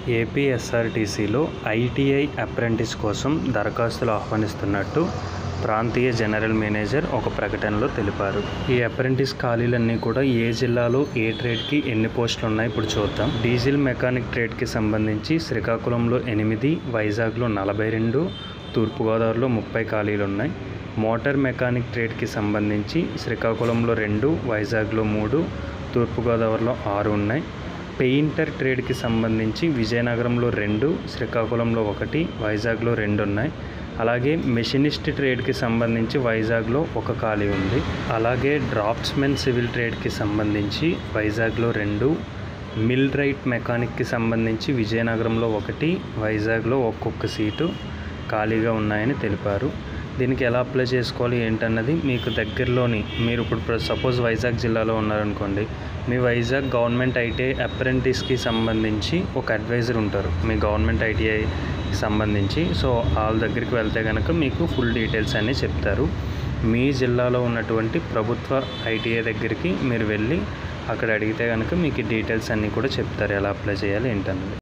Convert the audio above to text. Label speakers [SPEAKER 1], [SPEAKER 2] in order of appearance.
[SPEAKER 1] ఏపీఎస్ఆర్టీసీలో ITI apprentice కోసం దరఖాస్తులు ఆహ్వానిస్తున్నట్టు ప్రాంతీయ జనరల్ మేనేజర్ ఒక ప్రకటనలో తెలిపారు ఈ అప్రెంటిస్ ఖాళీలన్నీ కూడా ఏ జిల్లాలో ఏ ట్రేడ్కి ఎన్ని పోస్టులు ఉన్నాయి ఇప్పుడు చూద్దాం డీజిల్ మెకానిక్ ట్రేడ్కి సంబంధించి శ్రీకాకుళంలో ఎనిమిది వైజాగ్లో నలభై రెండు తూర్పుగోదావరిలో ముప్పై ఖాళీలు ఉన్నాయి మోటార్ మెకానిక్ ట్రేడ్కి సంబంధించి శ్రీకాకుళంలో రెండు వైజాగ్లో మూడు తూర్పుగోదావరిలో ఆరు ఉన్నాయి పెయింటర్ ట్రేడ్కి సంబంధించి విజయనగరంలో రెండు శ్రీకాకుళంలో ఒకటి వైజాగ్లో రెండు ఉన్నాయి అలాగే మెషినిస్ట్ ట్రేడ్కి సంబంధించి వైజాగ్లో ఒక ఖాళీ ఉంది అలాగే డ్రాఫ్ట్స్మెన్ సివిల్ ట్రేడ్కి సంబంధించి వైజాగ్లో రెండు మిల్ రైట్ మెకానిక్కి సంబంధించి విజయనగరంలో ఒకటి వైజాగ్లో ఒక్కొక్క సీటు ఖాళీగా ఉన్నాయని తెలిపారు దీనికి ఎలా అప్లై చేసుకోవాలి ఏంటన్నది మీకు దగ్గరలోని మీరు ఇప్పుడు సపోజ్ వైజాగ్ జిల్లాలో ఉన్నారనుకోండి మీ వైజాగ్ గవర్నమెంట్ ఐటీఐ అప్రెంటిస్కి సంబంధించి ఒక అడ్వైజర్ ఉంటారు మీ గవర్నమెంట్ ఐటీఐ సంబంధించి సో వాళ్ళ దగ్గరికి వెళ్తే కనుక మీకు ఫుల్ డీటెయిల్స్ అన్నీ చెప్తారు మీ జిల్లాలో ఉన్నటువంటి ప్రభుత్వ ఐటీఐ దగ్గరికి మీరు వెళ్ళి అక్కడ అడిగితే కనుక మీకు డీటెయిల్స్ అన్నీ కూడా చెప్తారు ఎలా అప్లై చేయాలి ఏంటన్నది